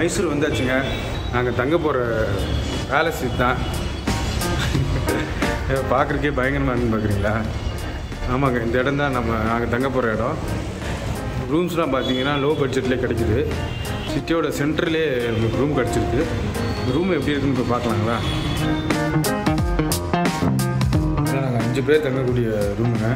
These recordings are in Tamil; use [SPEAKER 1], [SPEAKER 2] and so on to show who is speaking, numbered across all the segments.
[SPEAKER 1] மைசூர் வந்தாச்சுங்க நாங்கள் தங்க போகிற பேலஸ் இதுதான் பார்க்குறக்கே பயங்கரமாக இருக்குன்னு பார்க்குறீங்களா ஆமாங்க இந்த இடம் தான் நம்ம நாங்கள் தங்க போகிற இடம் ரூம்ஸ்லாம் பார்த்தீங்கன்னா லோ பட்ஜெட்லேயே கிடைக்குது சிட்டியோட சென்டர்லேயே நமக்கு ரூம் கிடச்சிருக்கு ரூம் எப்படி இருக்குன்னு இப்போ பார்க்கலாங்களா நாங்கள் அஞ்சு பேர் தங்கக்கூடிய ரூமுங்க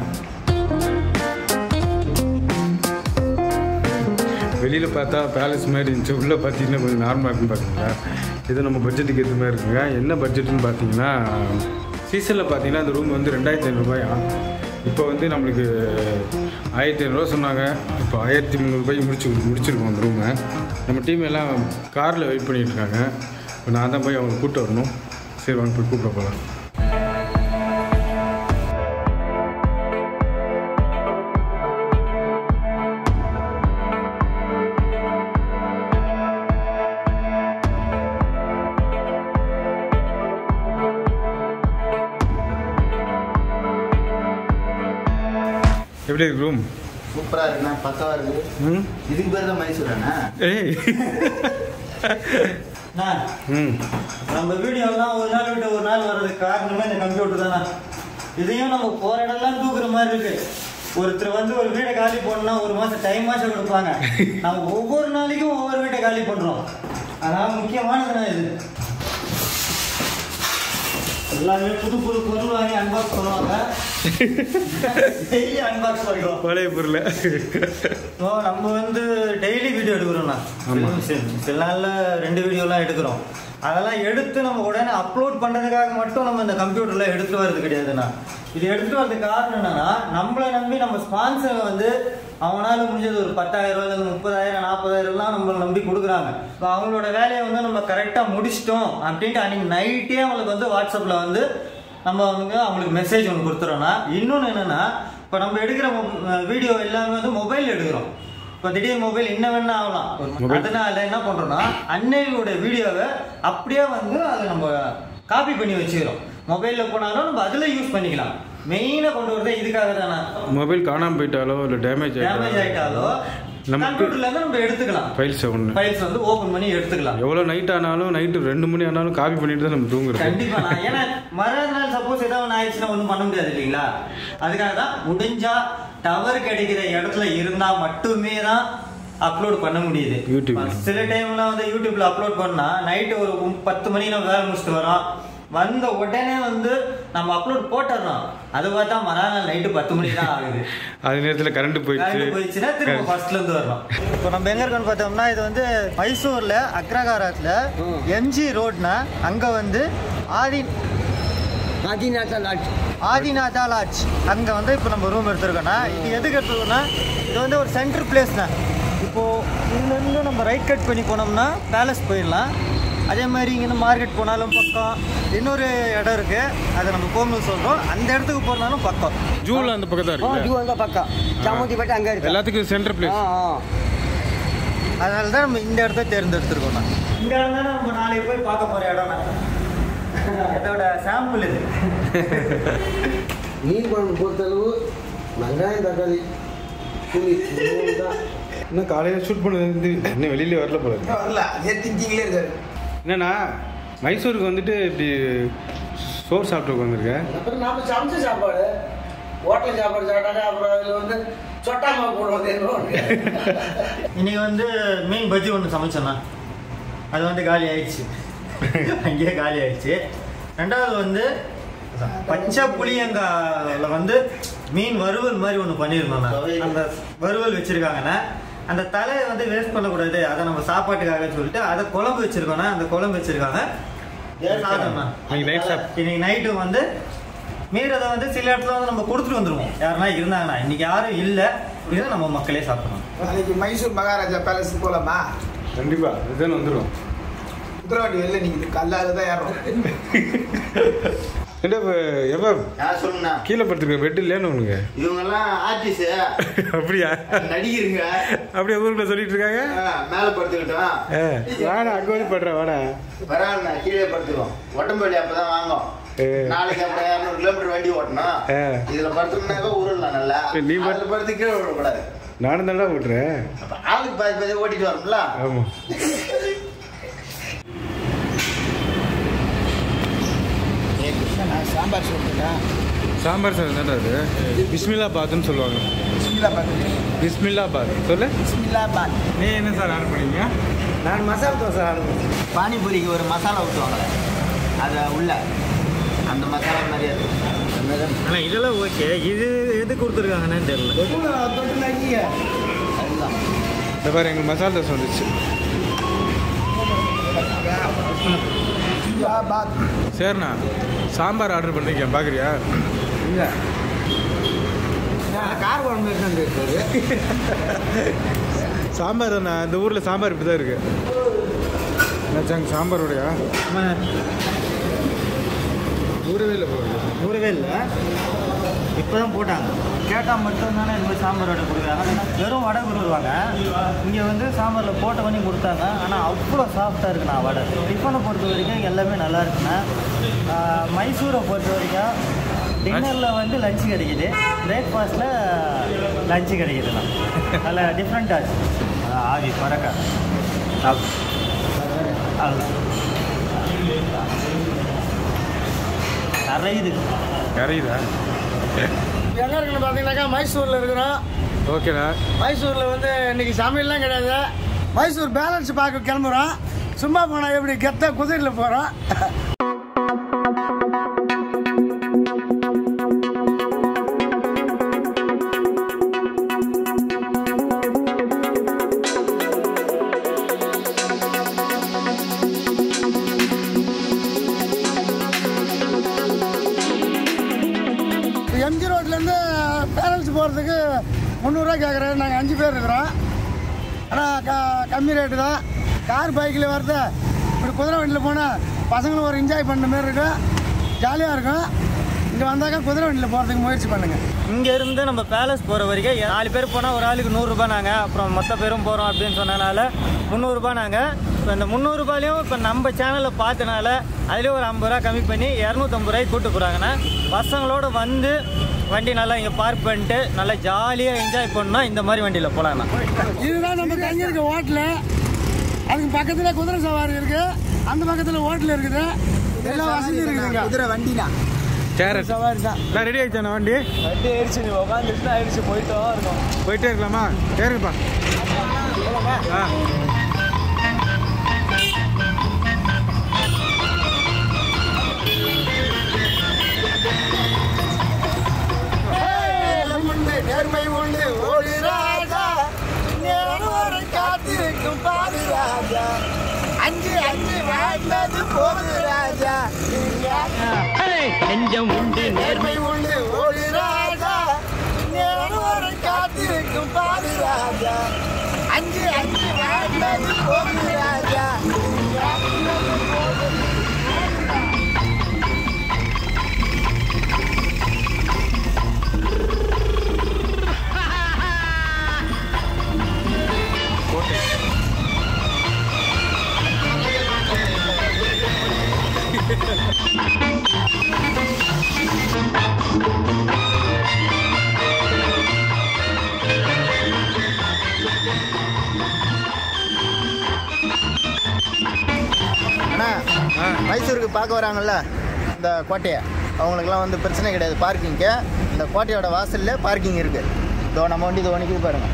[SPEAKER 1] வெளியில் பார்த்தா பேலஸ் மாதிரி இருந்துச்சு உள்ளே பார்த்தீங்கன்னா கொஞ்சம் நார்மலாக இருக்குன்னு பார்த்தீங்களா இது நம்ம பட்ஜெட்டுக்கு ஏற்ற மாதிரி இருக்குங்க என்ன பட்ஜெட்டுன்னு பார்த்தீங்கன்னா சீசனில் பார்த்தீங்கன்னா அந்த ரூம் வந்து ரெண்டாயிரத்தி ஐநூறுபாயா இப்போ வந்து நம்மளுக்கு ஆயிரத்தி ஐநூறுரூவா சொன்னாங்க இப்போ ஆயிரத்தி முந்நூறுபாய்க்கு முடிச்சு முடிச்சிருக்கோம் அந்த ரூமை நம்ம டீம் எல்லாம் காரில் வெயிட் பண்ணிட்டு இருக்காங்க இப்போ நான் தான் போய் அவங்க கூப்பிட்டு வரணும் சரி வாங்க போய் கூப்பிட போகலாம் எப்படி இருக்கு ரூம்
[SPEAKER 2] சூப்பரா இருக்குண்ணா பக்கவா இருக்கு
[SPEAKER 1] ம்
[SPEAKER 2] இதுக்கு பேர் தான் மைசூராண்ணா
[SPEAKER 1] ஏய்
[SPEAKER 3] அண்ணா,
[SPEAKER 1] ம்
[SPEAKER 3] நம்ம வீடியோலாம் ஒரு நாள் விட்டு ஒரு நாள் வர்றதுக்கு காரணமே இந்த கம்ப்யூட்டர் தானே இதையும் நம்ம போற இடம்லாம் தூக்குற மாதிரி இருக்கு ஒருத்தர் வந்து ஒரு வீடை காலி பண்ணா ஒரு மாசம் டைம் மாசம் கொடுப்பாங்க நம்ம ஒவ்வொரு நாளைக்கும் ஒவ்வொரு வீட்டை காலி பண்றோம் அதான் முக்கியமானதுண்ணா இது எல்லாமே புது புது பொருள் வாங்கி அன்பாக்ஸ் பண்ணுவாங்க டெய்லி அன்பாக்ஸ் பண்றோம்
[SPEAKER 1] பழைய பொருள்
[SPEAKER 3] ஸோ நம்ம வந்து டெய்லி வீடியோ எடுக்கிறோம்ண்ணா
[SPEAKER 1] ஆமா.
[SPEAKER 3] சில சில நாளில் ரெண்டு வீடியோலாம் எடுக்கிறோம் அதெல்லாம் எடுத்து நம்ம உடனே அப்லோட் பண்ணுறதுக்காக மட்டும் நம்ம இந்த கம்ப்யூட்டரில் எடுத்துட்டு வர்றது கிடையாதுண்ணா இது எடுத்துட்டு வரதுக்கு காரணம் என்னன்னா நம்மளை நம்பி நம்ம ஸ்பான்சர் வந்து அவனால முடிஞ்சது ஒரு பத்தாயிரம் ரூபாய் முப்பதாயிரம் நாற்பதாயிரம்லாம் நம்மளை நம்பி கொடுக்குறாங்க இப்போ அவங்களோட வேலையை வந்து நம்ம கரெக்டாக முடிச்சிட்டோம் அப்படின்ட்டு அன்னைக்கு நைட்டே அவங்களுக்கு வந்து வாட்ஸ்அப்பில் வந்து நம்ம வந்து அவங்களுக்கு மெசேஜ் ஒன்று கொடுத்துறோம்னா இன்னொன்று என்னன்னா இப்போ நம்ம எடுக்கிற வீடியோ எல்லாமே வந்து மொபைல் எடுக்கிறோம் இப்போ திடீர் மொபைல் என்ன வேணா ஆகலாம்
[SPEAKER 1] Mobile.
[SPEAKER 3] அதனால என்ன பண்றோம்னா அன்னையோட வீடியோவை அப்படியே வந்து அதை நம்ம காப்பி பண்ணி வச்சுக்கிறோம் மொபைலில் போனாலும் நம்ம அதில் யூஸ் பண்ணிக்கலாம் மெயினாக கொண்டு வரதே இதுக்காக தானே
[SPEAKER 1] மொபைல் காணாமல் போயிட்டாலோ இல்லை டேமேஜ்
[SPEAKER 3] டேமேஜ் ஆயிட்டாலோ
[SPEAKER 1] நமக்கு-
[SPEAKER 3] கம்ப்யூட்டர்ல இருந்து நம்ம எடுத்துக்கலாம்
[SPEAKER 1] ஃபைல்ஸ் ஒன்று
[SPEAKER 3] ஃபைல்ஸ் வந்து ஓபன் பண்ணி எடுத்துக்கலாம்
[SPEAKER 1] எவ்வளோ நைட் ஆனாலும் நைட்டு ரெண்டு மணி ஆனாலும் காப்பி பண்ணிட்டு தான் நம்ம தூங்குறோம்
[SPEAKER 3] கண்டிப்பா நான் ஏன்னா மறுநாள் சப்போஸ் ஏதாவது ஒன்று ஆயிடுச்சுன்னா ஒன்றும் பண்ண முடியாது இல்லைங்களா அதுக்காக தான் முடிஞ்சா டவர் கிடைக்கிற இடத்துல இருந்தா மட்டுமே தான் அப்லோட் பண்ண முடியுது
[SPEAKER 1] YouTube.
[SPEAKER 3] சில டைம்ல வந்து யூடியூப்ல அப்லோட் பண்ணா நைட்டு ஒரு ஒம்- பத்து மணிக்கு நம்ம வேலை முடிச்சுட்டு வரோம் வந்த உடனே வந்து நம்ம அப்லோட் போட்டுறோம் அது பார்த்தா மறுநாள் நைட்டு பத்து மணி தான் ஆகுது
[SPEAKER 1] அது நேரத்தில் கரண்ட் போயிடுச்சு
[SPEAKER 3] கரண்ட் போயிடுச்சுன்னா திரும்ப ஃபர்ஸ்ட்ல இருந்து வரணும் இப்போ நம்ம எங்க இருக்கோம்னு பார்த்தோம்னா இது வந்து மைசூர்ல அக்ரகாரத்துல எம்ஜி ரோட்னா அங்க வந்து ஆதி
[SPEAKER 4] ஆதிநாதா லாட்ஜ்
[SPEAKER 3] ஆதிநாதா லாட்ஜ் அங்கே வந்து இப்போ நம்ம ரூம் எடுத்துருக்கோம்னா இது எதுக்கு எடுத்துருக்கோம்னா இது வந்து ஒரு சென்டர் பிளேஸ்ண்ணா இப்போது இங்கேருந்து நம்ம ரைட் கட் பண்ணி போனோம்னா பேலஸ் போயிடலாம் அதே மாதிரி இங்கேருந்து மார்க்கெட் போனாலும் பக்கம் இன்னொரு இடம் இருக்குது அதை நம்ம போகணும்னு சொல்கிறோம் அந்த இடத்துக்கு போனாலும் பக்கம்
[SPEAKER 1] ஜூவில் அந்த பக்கம் தான்
[SPEAKER 4] ஆ
[SPEAKER 1] இருக்கு
[SPEAKER 4] ஜூ அந்த பக்கம் சாமுண்டி பட்டு அங்கே இருக்கு
[SPEAKER 1] எல்லாத்துக்கும் சென்டர்
[SPEAKER 4] ஆ
[SPEAKER 1] பிளேஸ்
[SPEAKER 4] ஆ
[SPEAKER 3] அதனால தான் நம்ம இந்த இடத்த தேர்ந்தெடுத்துருக்கோம் இந்த இடம் தான் நம்ம நாளைக்கு போய் பார்க்க போகிற இடம் இதோட சாம்பிள் இது
[SPEAKER 5] மீன் குழம்பு பொறுத்தளவு வெங்காயம் தக்காளி புளி மூணு தான்
[SPEAKER 1] இன்னும் காலையில் ஷூட் பண்ணது வந்து இன்னும் வெளியில வரல போல இருக்கு
[SPEAKER 5] வரல அதே திங்கிங்லேயே இருக்காரு
[SPEAKER 1] என்னண்ணா மைசூருக்கு வந்துட்டு இப்படி சோறு சாப்பிட்டு உட்காந்துருக்கேன்
[SPEAKER 5] அப்புறம் நாம சமைச்ச சாப்பாடு ஹோட்டல் சாப்பாடு சாப்பிட்டாங்க அப்புறம் அதில் வந்து சொட்டா மாவு போடுவாங்க
[SPEAKER 3] இன்னைக்கு வந்து மீன் பஜ்ஜி ஒன்று சமைச்சோண்ணா அது வந்து காலி ஆயிடுச்சு அங்கேயே காலி ஆயிடுச்சு ரெண்டாவது வந்து பச்சை புளியங்கால வந்து மீன் வறுவல் மாதிரி ஒன்று பண்ணியிருந்தோம் அந்த வறுவல் வச்சிருக்காங்கண்ணா அந்த தலையை வந்து வேஸ்ட் பண்ணக்கூடாது அதை நம்ம சாப்பாட்டுக்காக சொல்லிட்டு அதை குழம்பு வச்சிருக்கோண்ணா அந்த குழம்பு வச்சிருக்காங்க சாதம்ண்ணா
[SPEAKER 1] இன்னைக்கு night சாப்~
[SPEAKER 3] இன்னைக்கு நைட்டு வந்து மீறதை வந்து சில இடத்துல வந்து நம்ம கொடுத்துட்டு வந்துருவோம் யாருன்னா இருந்தாங்கன்னா இன்னைக்கு யாரும் இல்லை இதை நம்ம மக்களே சாப்பிடணும்
[SPEAKER 5] அன்னைக்கு மைசூர் மகாராஜா பேலஸ் போகலாமா
[SPEAKER 1] கண்டிப்பாக இதுதான் வந்துடும்
[SPEAKER 5] குதிரவாடி வெளில நீங்கள் கல்லாத தான் ஏறோம்
[SPEAKER 1] என்ன எப்போ
[SPEAKER 2] யார் சொல்லுண்ணா
[SPEAKER 1] கீழே படுத்துருக்க பெட் இல்லையான்னு உனக்கு
[SPEAKER 2] இவங்கெல்லாம் ஆர்டிஸ்ட்
[SPEAKER 1] அப்படியா
[SPEAKER 2] நடிகருங்க
[SPEAKER 1] அப்படியே ஊருக்குள்ள சொல்லிட்டு இருக்காங்க
[SPEAKER 2] ஆ, மேல படுத்துக்கிட்டோம்
[SPEAKER 1] ஆ, வாடா அங்கே வந்து படுறேன் வாடா
[SPEAKER 2] பரவாயில்ல கீழே படுத்துக்கோம் ஒட்டம்பள்ளி அப்பதான் வாங்கும்
[SPEAKER 1] ஏ.
[SPEAKER 2] நாளைக்கு அப்படி இரநூறு கிலோமீட்டர் வண்டி ஓட்டணும்
[SPEAKER 1] ஆ.
[SPEAKER 2] இதுல படுத்தோம்னாக்கா உருளலாம் நல்லா
[SPEAKER 1] நீ படு-
[SPEAKER 2] அதுல படுத்து கீழே விடக்கூடாது
[SPEAKER 1] நானும் தாண்டா விட்டுறேன்
[SPEAKER 2] அப்ப ஆளுக்கு பாதி பாதி ஓட்டிட்டு வரோம்ல
[SPEAKER 1] ஆமாம்
[SPEAKER 5] சாம்பார் சொல்லுங்க
[SPEAKER 1] சாம்பார் சாதம் தானே அது பிஸ்மில்லா பாத்துன்னு சொல்லுவாங்க
[SPEAKER 5] பிஸ்மில்லா பாத்
[SPEAKER 1] பிஸ்மில்லா பாத் சொல்லு
[SPEAKER 5] பிஸ்மில்லா பாத்
[SPEAKER 1] நீ என்ன சார் ஆர்டர் பண்ணீங்க
[SPEAKER 3] நான் மசாலா தோசை ஆரம்பிச்சேன்
[SPEAKER 2] பானிபூரிக்கு ஒரு மசாலா ஊற்றுவாங்களே அது உள்ள அந்த மசாலா மாதிரியே இருக்கும்
[SPEAKER 3] ஆனால் இதெல்லாம் ஓகே இது எது கொடுத்துருக்காங்கன்னு தெரியல
[SPEAKER 2] அதுதான்
[SPEAKER 1] இந்த பாரு எங்களுக்கு மசாலா தோசை வந்துச்சு
[SPEAKER 5] பாத்
[SPEAKER 1] சரிண்ணா சாம்பார் ஆர்டர் பண்ணிருக்கேன் பார்க்குறியா
[SPEAKER 5] இல்லை கார் குழம்பு எடுத்து இருக்காரு
[SPEAKER 1] சாம்பார் தானே இந்த ஊரில் சாம்பார் இப்படி தான் இருக்கு என்னாச்சாங்க சாம்பாரோடையா ஊரவே இல்லை போகுது
[SPEAKER 3] ஊறவே இல்லை இப்போ தான் போட்டாங்க கேட்டால் மட்டும் தானே இந்த மாதிரி சாம்பார் வடை கொடுக்குறாங்க இல்லைன்னா வெறும் வடை கொடுக்குறாங்க இங்கே வந்து சாம்பாரில் போட்ட பண்ணி கொடுத்தாங்க ஆனால் அவ்வளோ சாஃப்டாக இருக்குண்ணா வடை டிஃபனை பொறுத்த வரைக்கும் எல்லாமே நல்லா இருக்குண்ணா ஆஹ் மைசூரை பொறுத்த வரைக்கும் டின்னரில் வந்து லஞ்சு கிடைக்குது பிரேக்ஃபாஸ்ட்டில் லஞ்சு கிடைக்குதுண்ணா அதில் டிஃப்ரெண்ட் ஆச்சு அதான் ஆவி பறக்க அவ்வளோ நிறையுது
[SPEAKER 1] கரையுதா
[SPEAKER 5] எங்கே இருக்குன்னு பார்த்தீங்கன்னாக்கா மைசூரில் இருக்கிறோம்
[SPEAKER 1] ஓகேண்ணா
[SPEAKER 5] மைசூரில் வந்து இன்னைக்கு சமையல்லாம் கிடையாது மைசூர் பேலன்ஸ் பார்க்க கிளம்புறோம் சும்மா போனால் எப்படி கெத்த குதிரையில் போகிறோம் எம்ஜி ரோட்லேருந்து பேலன்ஸ் போகிறதுக்கு முந்நூறுரூவா கேட்குறாரு நாங்கள் அஞ்சு பேர் இருக்கிறோம் ஆனால் க கம்மி ரேட்டு தான் கார் பைக்கில் வரது இப்படி குதிரை வண்டியில் போனால் பசங்களும் ஒரு என்ஜாய் பண்ண மாதிரி இருக்கும் ஜாலியாக இருக்கும் இங்கே வந்தாக்கா குதிரை வண்டியில் போகிறதுக்கு முயற்சி பண்ணுங்கள்
[SPEAKER 3] இங்க இருந்து நம்ம பேலஸ் போற வரைக்கும் நாலு பேர் போனா ஒரு ஆளுக்கு நூறு ரூபாய் நாங்க அப்புறம் மொத்த பேரும் போறோம் அப்படின்னு சொன்னனால முந்நூறு ரூபாய் நாங்க இப்போ இந்த முந்நூறு ரூபாயிலையும் இப்போ நம்ம சேனலை பார்த்தனால அதுலேயும் ஒரு ஐம்பது ரூபா கம்மி பண்ணி இரநூத்தம்பது ரூபாய்க்கு கூட்டு போகிறாங்கண்ணா பசங்களோட வந்து வண்டி நல்லா இங்கே பார்க் பண்ணிட்டு நல்லா ஜாலியாக என்ஜாய் பண்ணால் இந்த மாதிரி வண்டியில் போகலாண்ணா
[SPEAKER 5] இதுதான் நம்ம தங்கியிருக்க ஹோட்டலு அதுக்கு பக்கத்தில் குதிரை சவாரி இருக்குது அந்த பக்கத்தில் ஹோட்டல் இருக்குது எல்லா வசதியும் இருக்குதுங்க குதிரை வண்டினா
[SPEAKER 1] கேரட்
[SPEAKER 5] சவாரி தான்
[SPEAKER 1] எல்லாம் ரெடி ஆயிடுச்சாண்ணா வண்டி
[SPEAKER 5] வண்டி ஆயிடுச்சு நீ உட்காந்துச்சுன்னா ஆயிடுச்சு போயிட்டோம் இருக்கும்
[SPEAKER 1] போயிட்டே இருக்கலாமா ஏறுங்கப்பா ஆ
[SPEAKER 5] உண்டு நேர்மை உண்டு ஓடி ராஜா நேரம் காத்திருக்கும் பாரு ராஜா அஞ்சு அஞ்சு வாழ்ந்தது போது ராஜா
[SPEAKER 3] நெஞ்சம் உண்டு
[SPEAKER 5] நேர்மை உண்டு ஓடி ராஜா நேரம் காத்திருக்கும் பாரு ராஜா அஞ்சு அஞ்சு வாழ்ந்தது போது ராஜா
[SPEAKER 2] அண்ணா
[SPEAKER 1] ஆ
[SPEAKER 2] மைசூருக்கு பார்க்க வராங்கல்ல இந்த கோட்டையை அவங்களுக்குலாம் வந்து பிரச்சனை கிடையாது பார்க்கிங்க்கு இந்த கோட்டையோட வாசல்ல பார்க்கிங் இருக்கு இதோ நம்ம வண்டி இதோ நிற்கிது பாருங்க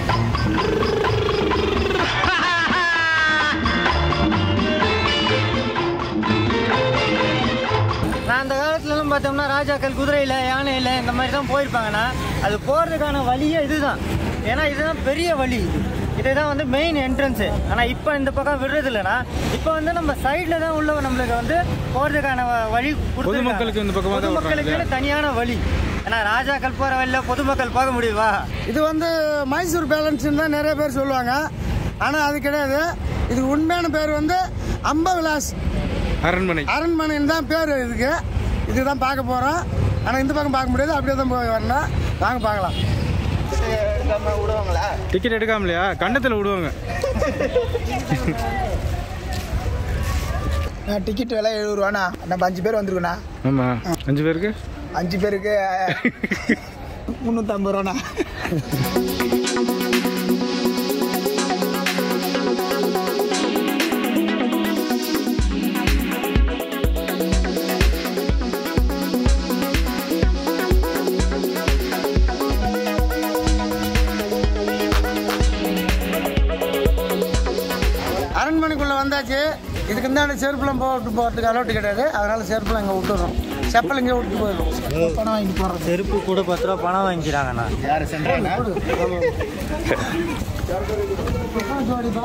[SPEAKER 3] நான் அந்த காலத்துலலாம் பார்த்தோம்னா ராஜாக்கள் குதிரையில் யானையில் இந்த மாதிரி தான் போயிருப்பாங்கண்ணா அது போகிறதுக்கான வழியே இதுதான் ஏன்னா இதுதான் பெரிய வழி இதுதான் வந்து மெயின் என்ட்ரன்ஸு ஆனால் இப்போ இந்த பக்கம் விடுறது இல்லைண்ணா இப்போ வந்து நம்ம சைடில் தான் உள்ள நம்மளுக்கு வந்து போகிறதுக்கான வ- வழி கொடுத்திருக்காங்க.
[SPEAKER 1] பொதுமக்களுக்கு இந்த பக்கமா தான்
[SPEAKER 3] பொதுமக்களுக்கு
[SPEAKER 1] விடுறாங்க.
[SPEAKER 3] தனியான வழி ஏன்னா ராஜாக்கள் போகிற வழியில் பொதுமக்கள் போக முடியுமா
[SPEAKER 5] இது வந்து மைசூர் பேலன்ஸ்னு தான் நிறைய பேர் சொல்லுவாங்க ஆனால் அது கிடையாது இதுக்கு உண்மையான பேர் வந்து அம்ப விலாஸ்
[SPEAKER 1] அரண்மனை
[SPEAKER 5] அரண்மனைன்னு தான் பேர் இதுக்கு இதுதான் பார்க்க போகிறோம் ஆனால் இந்த பக்கம் பார்க்க முடியாது அப்படியே தான் போய் வரணும் வாங்க பார்க்கலாம்
[SPEAKER 2] எடுக்காம விடுவாங்களா
[SPEAKER 1] டிக்கெட் எடுக்காமலையா கண்டத்தில் விடுவாங்க
[SPEAKER 2] டிக்கெட் விலை எழுபது ரூபாண்ணா நம்ம அஞ்சு பேர் வந்திருக்கோண்ணா
[SPEAKER 1] ஆமாம் அஞ்சு பேருக்கு
[SPEAKER 2] அஞ்சு பேருக்கு முந்நூற்றம்பது ரூபாண்ணா
[SPEAKER 5] வந்தாச்சு இதுக்கு இந்த செருப்புலாம் போட்டு போகிறதுக்கு அலோட்டு கிடையாது அதனால செருப்புலாம் இங்கே விட்டுறோம் செப்பல் இங்கே விட்டு போயிடும் பணம் வாங்கி போடுறது
[SPEAKER 3] செருப்பு கூட பத்து ரூபா பணம் வாங்கிக்கிறாங்கண்ணா
[SPEAKER 2] யார் சென்றாங்க
[SPEAKER 5] ஜோடிப்பா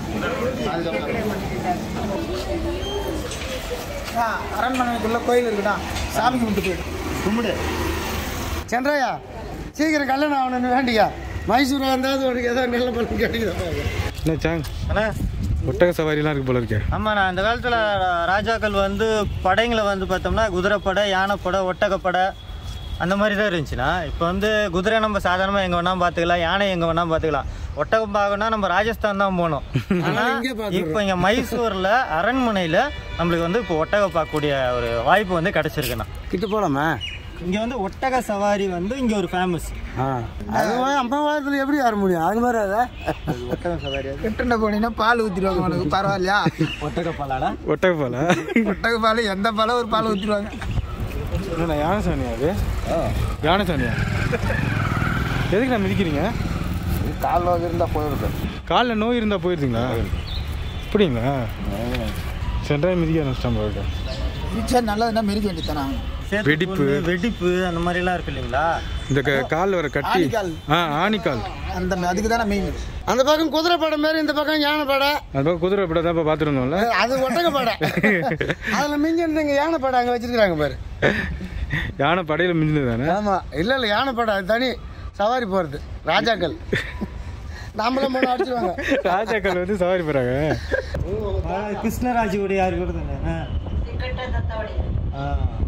[SPEAKER 5] அரண்மனைக்குள்ள கோயில் இருக்குடா சாமி கும்பிட்டு போயிடு
[SPEAKER 2] கும்பிடு
[SPEAKER 5] சந்திரையா சீக்கிரம் கல்யாணம் ஆகணும்னு வேண்டியா மைசூர் வந்தால் உனக்கு ஏதோ நல்ல பலன் கிடைக்குதா
[SPEAKER 1] என்ன சாங்
[SPEAKER 3] அண்ணா
[SPEAKER 1] ஒட்டக சவாரிலாம் இருக்கு போல இருக்கே
[SPEAKER 3] ஆமாண்ணா அந்த காலத்தில் ராஜாக்கள் வந்து படைங்களை வந்து பார்த்தோம்னா குதிரைப்படை யானைப்படை ஒட்டகப்படை அந்த மாதிரி தான் இருந்துச்சுண்ணா இப்போ வந்து குதிரை நம்ம சாதாரணமாக எங்கே வேணால் பார்த்துக்கலாம் யானை எங்கே வேணால் பார்த்துக்கலாம் ஒட்டகம் பார்க்கணும்னா நம்ம ராஜஸ்தான் தான் போகணும் ஆனால்
[SPEAKER 5] இங்கே பார்த்துடுறோம்.
[SPEAKER 3] இப்போ இங்கே மைசூரில் அரண்மனையில் நம்மளுக்கு வந்து இப்போ ஒட்டகம் பார்க்கக்கூடிய ஒரு வாய்ப்பு வந்து கிடச்சிருக்குண்ணா
[SPEAKER 5] கிட்ட போகலாமா
[SPEAKER 3] இங்கே வந்து ஒட்டக சவாரி வந்து இங்கே ஒரு ஃபேமஸ்
[SPEAKER 5] ஆ அது அம்மா வாரத்தில் எப்படி வர முடியும் அது மாதிரி அதை
[SPEAKER 3] ஒட்டக சவாரி
[SPEAKER 6] கிட்ட போனீங்கன்னா பால் ஊற்றிடுவாங்க உனக்கு பரவாயில்லையா
[SPEAKER 3] ஒட்டக பாலாடா
[SPEAKER 1] ஒட்டக பாலா
[SPEAKER 6] ஒட்டக பால் எந்த பாலும் ஒரு பால் ஊற்றிடுவாங்க
[SPEAKER 1] என்ன யானை சாணியா அது யானை சாணியா எதுக்கு நான் மிதிக்கிறீங்க
[SPEAKER 2] கால் வந்து இருந்தால் போயிருக்கு
[SPEAKER 1] காலில் நோய் இருந்தால் போயிருந்தீங்களா அப்படிங்களா சென்றாய் மிதிக்க ஆரம்பிச்சிட்டான் போயிட்டு
[SPEAKER 6] மிச்சம் நல்லதுன்னா மெரிக்க வேண்டியதானே
[SPEAKER 1] வெடிப்பு.
[SPEAKER 3] வெடிப்பு அந்த மாதிரிலாம் இருக்கு இல்லைங்களா
[SPEAKER 1] இந்த க காலில் வர கட்டி
[SPEAKER 6] ஆணிக்கால்.
[SPEAKER 1] ஆ ஆணிக்கால்
[SPEAKER 6] அந்த அதுக்கு தானே மெயின்
[SPEAKER 5] அந்த பக்கம் குதிரை படம் மாரி இந்த பக்கம் யானை படம்
[SPEAKER 1] அது பக்கம் குதிரை படம் தான் இப்போ பார்த்துருந்தோம்ல
[SPEAKER 5] அது ஒட்டக படம் அதில் மிஞ்சி இருந்தீங்க யானை படம் அங்கே வச்சிருக்காங்க பாரு
[SPEAKER 1] யானை படையில் மிஞ்சினது தானே
[SPEAKER 5] ஆமாம் இல்லை இல்லை யானை படம் அது தனி சவாரி போகிறது ராஜாக்கள் நாமளும் போன அடிச்சிருவாங்க
[SPEAKER 1] ராஜாக்கள் வந்து சவாரி போகிறாங்க
[SPEAKER 3] கிருஷ்ணராஜ் உடையார் கூட தானே ஆ.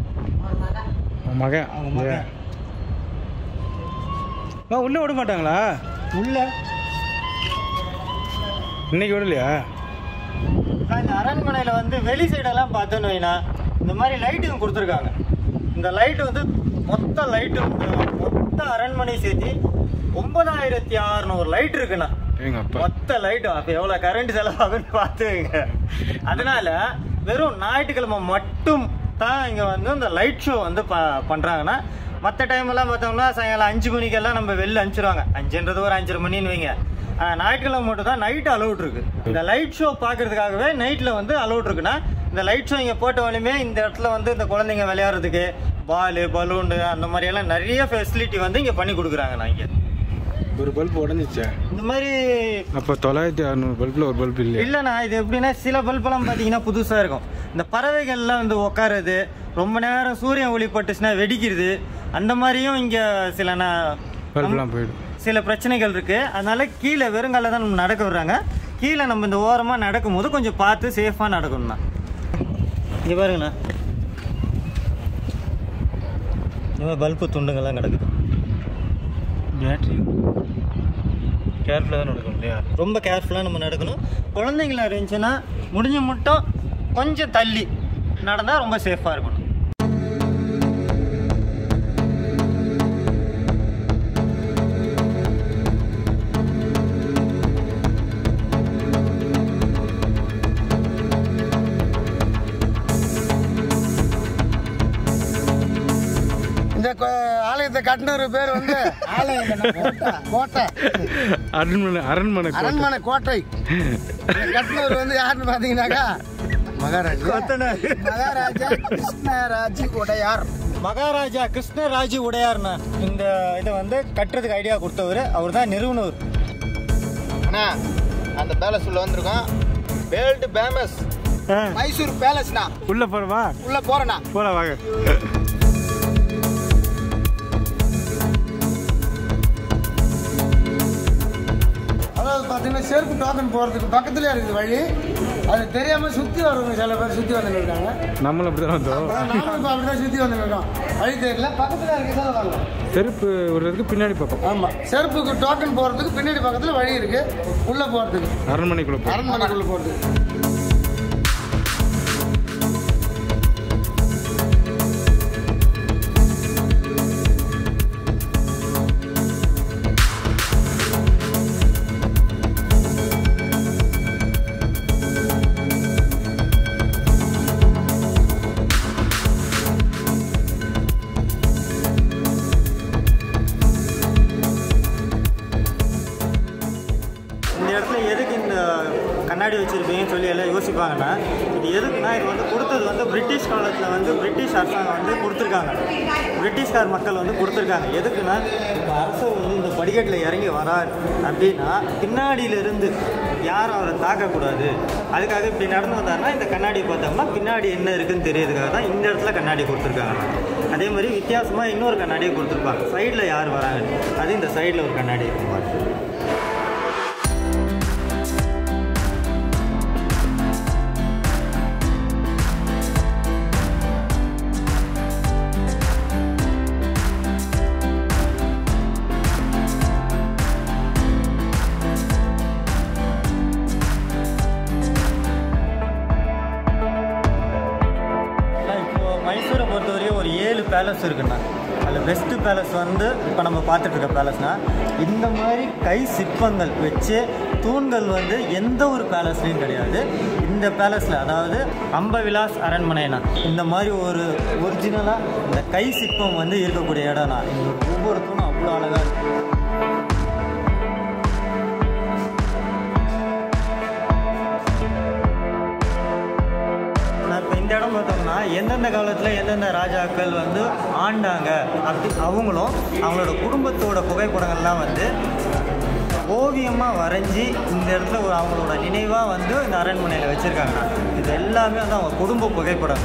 [SPEAKER 1] மகன்
[SPEAKER 3] அவங்க மகன்.
[SPEAKER 1] ஆ உள்ளே விட மாட்டாங்களா
[SPEAKER 3] உள்ள
[SPEAKER 1] இன்னைக்கு விடலையா
[SPEAKER 3] நான் இந்த அரண்மனையில் வந்து வெளி சைடெல்லாம் பார்த்தோன்னு வைனா இந்த மாதிரி லைட்டுங்க கொடுத்துருக்காங்க இந்த லைட்டு வந்து மொத்த லைட்டு மொத்த அரண்மனை சேர்த்து ஒன்பதாயிரத்தி அறநூறு லைட் இருக்குண்ணா
[SPEAKER 1] எங்க அப்பா
[SPEAKER 3] மொத்த லைட்டும் அப்போ எவ்வளோ கரண்ட் செலவாகுன்னு பார்த்துங்க அதனால வெறும் ஞாயிற்றுக்கிழமை மட்டும் தான் இங்கே வந்து இந்த லைட் ஷோ வந்து ப பண்ணுறாங்கன்னா மற்ற டைம்லாம் பார்த்தோம்னா சாயங்காலம் அஞ்சு மணிக்கெல்லாம் நம்ம வெளில அனுப்பிச்சிருவாங்க அஞ்சுன்றது ஒரு அஞ்சரை மணின்னு வைங்க ஆனால் ஞாயிற்றுக்கிழமை மட்டும் தான் நைட் அலௌட் இருக்கு இந்த லைட் ஷோ பார்க்கறதுக்காகவே நைட்டில் வந்து அலௌட் இருக்குன்னா இந்த லைட் ஷோ இங்கே போட்டவொடனே இந்த இடத்துல வந்து இந்த குழந்தைங்க விளையாடுறதுக்கு பாலு பலூனு அந்த மாதிரியெல்லாம் நிறைய ஃபெசிலிட்டி வந்து இங்கே பண்ணி கொடுக்குறாங்க நான் இங்கே
[SPEAKER 1] ஒரு பல்ப் உடஞ்சிச்சா
[SPEAKER 3] இந்த மாதிரி
[SPEAKER 1] அப்போ தொள்ளாயிரத்தி அறநூறு பல்பில் ஒரு பல்ப் இல்லையா
[SPEAKER 3] இல்லைண்ணா இது எப்படின்னா சில பல்பெல்லாம் பார்த்தீங்கன்னா புதுசாக இருக்கும் இந்த பறவைகள்லாம் வந்து உட்காருது ரொம்ப நேரம் சூரியன் ஒளி பட்டுச்சுன்னா வெடிக்கிறது அந்த மாதிரியும் இங்கே சில ந-
[SPEAKER 1] பல்ப்லாம் போயிடும்
[SPEAKER 3] சில பிரச்சனைகள் இருக்கு அதனால கீழே வெறுங்கால தான் நம்ம நடக்க விடுறாங்க கீழே நம்ம இந்த ஓரமாக நடக்கும்போது கொஞ்சம் பார்த்து சேஃபாக நடக்கணும்ண்ணா இங்கே பாருங்கண்ணா இந்த மாதிரி பல்பு துண்டுங்கள்லாம் கிடக்குது
[SPEAKER 1] பேட்டரி கேர்ஃபுல்லாக தான் நடக்கும் இல்லையா
[SPEAKER 3] ரொம்ப கேர்ஃபுல்லாக நம்ம நடக்கணும் குழந்தைங்களா இருந்துச்சுன்னா முடிஞ்ச மட்டும் கொஞ்சம் தள்ளி நடந்தால் ரொம்ப சேஃபாக இருக்கணும்
[SPEAKER 5] இந்த கோ- ஆலயத்தை கட்டினவர் பேர் வந்து கோட்டை கோட்டை
[SPEAKER 1] அரண்மனை அரண்மனை கோட்டை.
[SPEAKER 5] அரண்மனை கோட்டை இந்த கட்டினவர் வந்து யாருன்னு பார்த்தீங்கன்னாக்கா மகாராஜா
[SPEAKER 6] மகாராஜா கிருஷ்ணராஜ் உடையார்
[SPEAKER 3] மகாராஜா கிருஷ்ணராஜு உடையார்னா இந்த இதை வந்து கட்டுறதுக்கு ஐடியா கொடுத்தவர் அவர் தான் நிறுவனர்
[SPEAKER 2] அண்ணா அந்த பேலஸ் உள்ள வந்திருக்கோம் வேர்ல்டு ஃபேமஸ்
[SPEAKER 6] மைசூர் பேலஸ்னா
[SPEAKER 1] உள்ள போறவா
[SPEAKER 6] உள்ள போறேண்ணா
[SPEAKER 1] போலாம் வாங்க
[SPEAKER 5] அதாவது பார்த்தீங்கன்னா செருப்பு டோக்கன் போகிறதுக்கு பக்கத்துலேயே இருக்குது வழி அது தெரியாமல் சுற்றி வரவங்க சில பேர் சுற்றி வந்துட்டு இருக்காங்க
[SPEAKER 1] நம்மளும் அப்படிதான் வந்தோம்
[SPEAKER 5] அதான் நானும் இப்போ அப்படி தான் சுற்றி வந்துட்டு இருக்கோம் வழி தெரியல பக்கத்தில் இருக்கிறதால வாங்க
[SPEAKER 1] செருப்பு விடுறதுக்கு பின்னாடி பக்கம்
[SPEAKER 5] ஆமாம் செருப்புக்கு டோக்கன் போகிறதுக்கு பின்னாடி பக்கத்தில் வழி இருக்குது உள்ளே போகிறதுக்கு
[SPEAKER 1] அரண்மனைக்குள்ள போ
[SPEAKER 5] அரண்மனைக்குள்ளே போகிறதுக்கு
[SPEAKER 3] இந்த இடத்துல எதுக்கு இந்த கண்ணாடி வச்சுருப்பீங்கன்னு சொல்லி எல்லாம் யோசிப்பாங்கன்னா இது எதுக்குன்னா இது வந்து கொடுத்தது வந்து பிரிட்டிஷ் காலத்தில் வந்து பிரிட்டிஷ் அரசாங்கம் வந்து கொடுத்துருக்காங்க பிரிட்டிஷ்கார் மக்கள் வந்து கொடுத்துருக்காங்க எதுக்குன்னா இப்போ அரசர் வந்து இந்த படிக்கட்டில் இறங்கி வரார் அப்படின்னா பின்னாடியிலிருந்து யாரும் அவரை தாக்கக்கூடாது அதுக்காக இப்படி நடந்து வந்தாருன்னா இந்த கண்ணாடி பார்த்தோம்னா பின்னாடி என்ன இருக்குன்னு தெரியறதுக்காக தான் இந்த இடத்துல கண்ணாடி கொடுத்துருக்காங்க அதே மாதிரி வித்தியாசமாக இன்னொரு கண்ணாடியை கொடுத்துருப்பாங்க சைடில் யார் வராங்க அது இந்த சைடில் ஒரு கண்ணாடி இருக்கும் பாருங்க. ஆனா இப்போ மைசூரை பொறுத்தவரையும் ஒரு ஏழு பேலஸ் இருக்குண்ணா அதில் பெஸ்ட்டு பேலஸ் வந்து இப்போ நம்ம பார்த்துட்டு இருக்க பேலஸ்னா இந்த மாதிரி கை சிற்பங்கள் வச்சு தூண்கள் வந்து எந்த ஒரு பேலஸ்லையும் கிடையாது இந்த பேலஸில் அதாவது அம்பவிலாஸ் அரண்மனைனா இந்த மாதிரி ஒரு ஒரிஜினலாக இந்த கை சிற்பம் வந்து இருக்கக்கூடிய இடம்னா இந்த ஒவ்வொரு தூணும் அவ்வளோ அழகாக இருக்கும் நான் இப்போ இந்த இடம் பார்த்தோம்னா எந்தெந்த காலத்தில் எந்தெந்த ராஜாக்கள் வந்து ஆண்டாங்க அப்படி அவங்களும் அவங்களோட குடும்பத்தோட புகைப்படங்கள்லாம் வந்து ஓவியமாக வரைஞ்சி இந்த இடத்துல ஒரு அவங்களோட நினைவாக வந்து இந்த அரண்மனையில் வச்சுருக்காங்க இது எல்லாமே வந்து அவங்க குடும்ப புகைப்படம்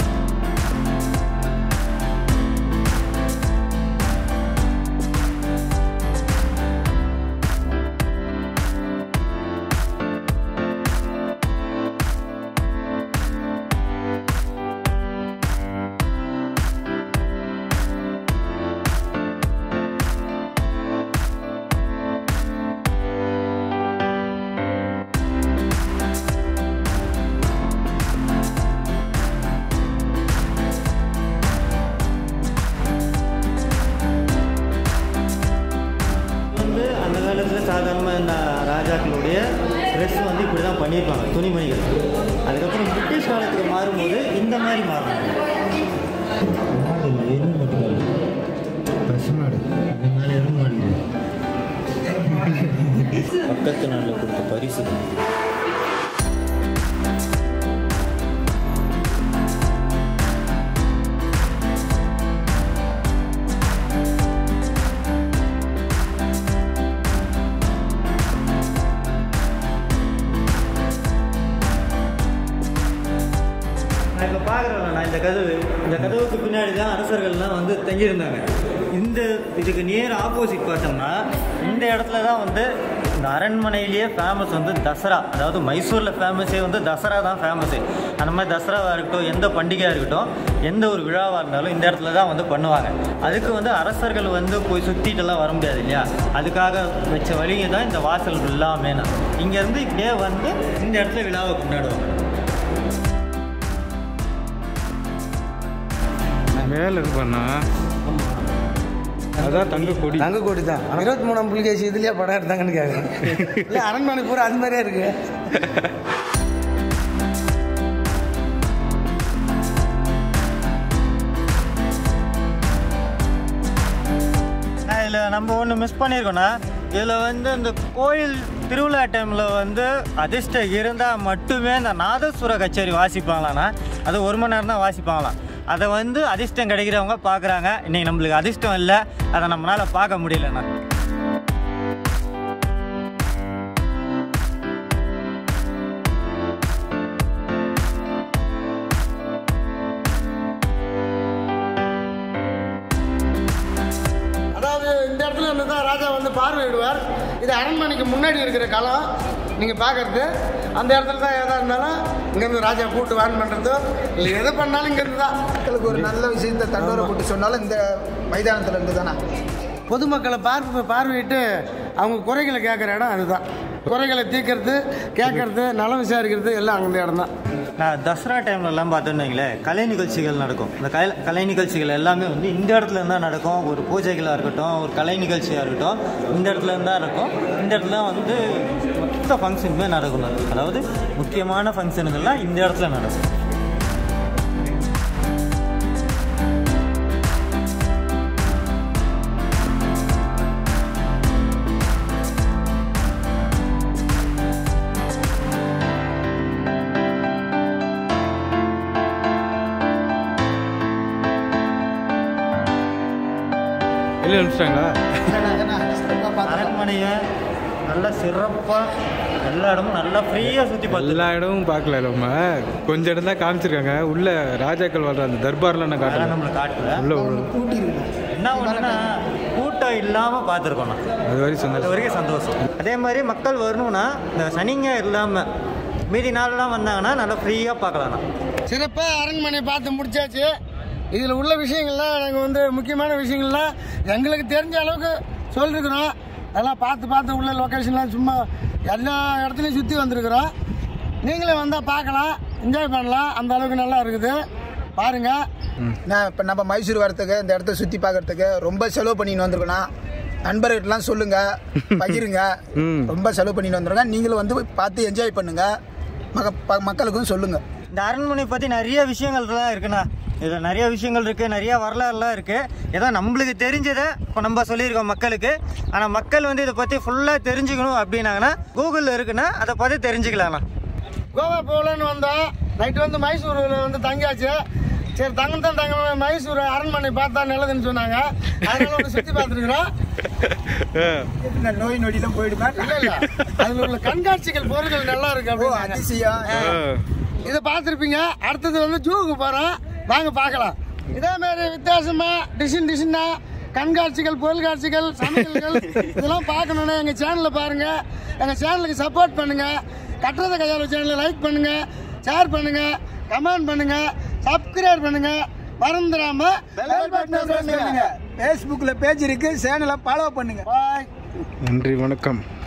[SPEAKER 3] வந்து அந்த காலத்தில் சாதாரணமாக இந்த ராஜாக்களுடைய ட்ரெஸ் வந்து இப்படி தான் பண்ணியிருப்பாங்க துணிமணிகள் அதுக்கப்புறம் பிரிட்டிஷ் காலத்துக்கு மாறும்போது இந்த மாதிரி மாறணும் பக்கத்து நாட்டில் கொடுத்த பரிசு நான் இப்போ பார்க்குறேன் நான் இந்த கதவு இந்த கதவுக்கு பின்னாடி தான் அரசர்கள்லாம் வந்து தங்கியிருந்தாங்க இந்த இதுக்கு நியர் ஆப்போசிட் பார்த்தோம்னா இந்த இடத்துல தான் வந்து இந்த அரண்மனையிலேயே ஃபேமஸ் வந்து தசரா அதாவது மைசூரில் ஃபேமஸே வந்து தசரா தான் ஃபேமஸு அந்த மாதிரி தசராவாக இருக்கட்டும் எந்த பண்டிகையாக இருக்கட்டும் எந்த ஒரு விழாவாக இருந்தாலும் இந்த இடத்துல தான் வந்து பண்ணுவாங்க அதுக்கு வந்து அரசர்கள் வந்து போய் சுற்றிட்டுலாம் வர முடியாது இல்லையா அதுக்காக வச்ச வழிங்க தான் இந்த வாசல் எல்லாமே இங்கேருந்து இப்படியே வந்து இந்த இடத்துல விழாவை கொண்டாடுவாங்க
[SPEAKER 1] மேலே இருப்பாண்ணா அதான் தங்க கொடி
[SPEAKER 5] தங்க கோடி தான் இருபத்தி மூணாம் புலிகேசி இதுலயே படம் எடுத்தாங்கன்னு கேட்குறேன் இல்லை அரண்மனை பூரா அது மாதிரியே இருக்கு
[SPEAKER 3] இதில் நம்ம ஒன்று மிஸ் பண்ணியிருக்கோன்னா இதில் வந்து இந்த கோயில் திருவிழா டைமில் வந்து அதிர்ஷ்டம் இருந்தால் மட்டுமே இந்த நாதஸ்வர கச்சேரி வாசிப்பாங்களாண்ணா அது ஒரு மணி நேரம் தான் வாசிப்பாங்களாம் அதை வந்து அதிர்ஷ்டம் கிடைக்கிறவங்க பார்க்குறாங்க இன்றைக்கி நம்மளுக்கு அதிர்ஷ்டம் இல்லை அதை நம்மளால் பார்க்க முடியலண்ணா
[SPEAKER 5] அதாவது இந்த இடத்துல இருந்து தான் ராஜா வந்து பார்வையிடுவார் இது அரண்மனைக்கு முன்னாடி இருக்கிற களம் நீங்கள் பார்க்கறது அந்த இடத்துல தான் எதாக இருந்தாலும் இங்கேருந்து ராஜா கூட்டு வான் பண்ணுறதோ இல்லை எது பண்ணாலும் இங்கேருந்து தான்
[SPEAKER 6] மக்களுக்கு ஒரு நல்ல விஷயத்தை தண்டோரை போட்டு சொன்னாலும் இந்த மைதானத்துல இருந்து தானே
[SPEAKER 5] பொதுமக்களை பார்வை பார்வையிட்டு அவங்க குறைகளை கேட்குற இடம் அதுதான் குறைகளை தீர்க்கறது கேட்கறது நலம் விசாரிக்கிறது எல்லாம் அந்த இடம் தான்
[SPEAKER 3] நான் தசரா டைம்லலாம் பார்த்தோன்னு வைங்களேன் கலை நிகழ்ச்சிகள் நடக்கும் இந்த கலை கலை நிகழ்ச்சிகள் எல்லாமே வந்து இந்த இடத்துல இருந்தால் நடக்கும் ஒரு பூஜைகளாக இருக்கட்டும் ஒரு கலை நிகழ்ச்சியாக இருக்கட்டும் இந்த இடத்துல இருந்தால் இருக்கும் இந்த இடத்துல வந்து மொத்த ஃபங்க்ஷனுமே நடக்கும் அதாவது முக்கியமான ஃபங்க்ஷனுங்கள்லாம் இந்த இடத்துல நடக்கும்
[SPEAKER 1] வெளியே அனுப்பிச்சிட்டாங்களா
[SPEAKER 3] அரண்மனையை நல்லா சிறப்பாக எல்லா இடமும் நல்லா ஃப்ரீயாக சுற்றி பார்த்து
[SPEAKER 1] எல்லா இடமும் பார்க்கல நம்ம கொஞ்ச இடம் தான் காமிச்சிருக்காங்க உள்ள ராஜாக்கள் வாழ்ற அந்த தர்பார்லாம் நான்
[SPEAKER 3] அதெல்லாம்
[SPEAKER 1] காட்டல
[SPEAKER 3] நம்மளை காட்டல
[SPEAKER 1] உள்ள உள்ள
[SPEAKER 3] என்ன ஒன்றுனா கூட்டம் இல்லாமல் பார்த்துருக்கோம் நான்
[SPEAKER 1] அது வரைக்கும்
[SPEAKER 3] அது
[SPEAKER 1] சந்தோஷம்
[SPEAKER 3] வரைக்கும் சந்தோஷம் அதே மாதிரி மக்கள் வரணும்னா இந்த சனிங்க இல்லாமல் மீதி நாள்லாம் வந்தாங்கன்னா நல்லா ஃப்ரீயாக பார்க்கலாம்ண்ணா
[SPEAKER 5] சிறப்பாக அரண்மனை பார்த்து முடிச்சாச்சு இதில் உள்ள விஷயங்கள்லாம் நாங்கள் வந்து முக்கியமான விஷயங்கள்லாம் எங்களுக்கு தெரிஞ்ச அளவுக்கு சொல்லிருக்கிறோம் அதெல்லாம் பார்த்து பார்த்து உள்ள லொக்கேஷன்லாம் சும்மா எல்லா இடத்துலையும் சுற்றி வந்திருக்கிறோம் நீங்களே வந்தால் பார்க்கலாம் என்ஜாய் பண்ணலாம் அந்த அளவுக்கு நல்லா இருக்குது பாருங்கள்
[SPEAKER 6] நான் இப்போ நம்ம மைசூர் வரத்துக்கு இந்த இடத்த சுற்றி பார்க்கறதுக்கு ரொம்ப செலவு பண்ணின்னு வந்திருக்கணும் நண்பர்கிட்டலாம் சொல்லுங்க பகிருங்க
[SPEAKER 1] ம்.
[SPEAKER 6] ரொம்ப செலவு பண்ணிட்டு வந்துருங்க நீங்களும் வந்து பார்த்து என்ஜாய் பண்ணுங்க மக ப- மக்களுக்கும் சொல்லுங்க
[SPEAKER 3] இந்த அரண்மனை பற்றி நிறைய விஷயங்கள்லாம் இருக்குண்ணா இதில் நிறைய விஷயங்கள் இருக்குது நிறைய வரலாறுலாம் இருக்குது ஏதோ நம்மளுக்கு தெரிஞ்சதை இப்போ நம்ம சொல்லியிருக்கோம் மக்களுக்கு ஆனால் மக்கள் வந்து இதை பற்றி ஃபுல்லாக தெரிஞ்சுக்கணும் அப்படின்னாங்கன்னா கூகுளில் இருக்குன்னா அதை பற்றி தெரிஞ்சுக்கலாம்ண்ணா
[SPEAKER 5] கோவா போகலான்னு வந்தோம் நைட்டு வந்து மைசூரில் வந்து தங்கியாச்சு சரி தங்க தான் தங்க மைசூர் அரண்மனை பார்த்தா நல்லதுன்னு சொன்னாங்க அதனால வந்து சுற்றி பார்த்துருக்குறோம்
[SPEAKER 6] இந்த நோய் நொடியெல்லாம் போயிடுமா
[SPEAKER 5] இல்ல இல்ல அதுல உள்ள கண்காட்சிகள் பொருட்கள் நல்லா இருக்கு
[SPEAKER 6] ஓ
[SPEAKER 5] அப்படின்னு
[SPEAKER 6] அதிசயம்
[SPEAKER 5] இதை பார்த்துருப்பீங்க அடுத்தது வந்து ஜூக்கு போறோம் வாங்க பார்க்கலாம் இதே மாதிரி வித்தியாசமா டிசைன் டிசைனா கண்காட்சிகள் பொருள் காட்சிகள் சமையல்கள் இதெல்லாம் பார்க்கணுன்னா எங்க சேனல்ல பாருங்க எங்க சேனலுக்கு சப்போர்ட் பண்ணுங்க கட்டுறத கையாள சேனலை லைக் பண்ணுங்க ஷேர் பண்ணுங்க கமெண்ட் பண்ணுங்க சப்ஸ்கிரைப் பண்ணுங்க மறந்துடாம
[SPEAKER 6] பெல் பட்டனை press பண்ணுங்க ஃபேஸ்புக்கில் பேஜ் இருக்கு சேனலை ஃபாலோ பண்ணுங்க
[SPEAKER 5] பாய்
[SPEAKER 1] நன்றி வணக்கம்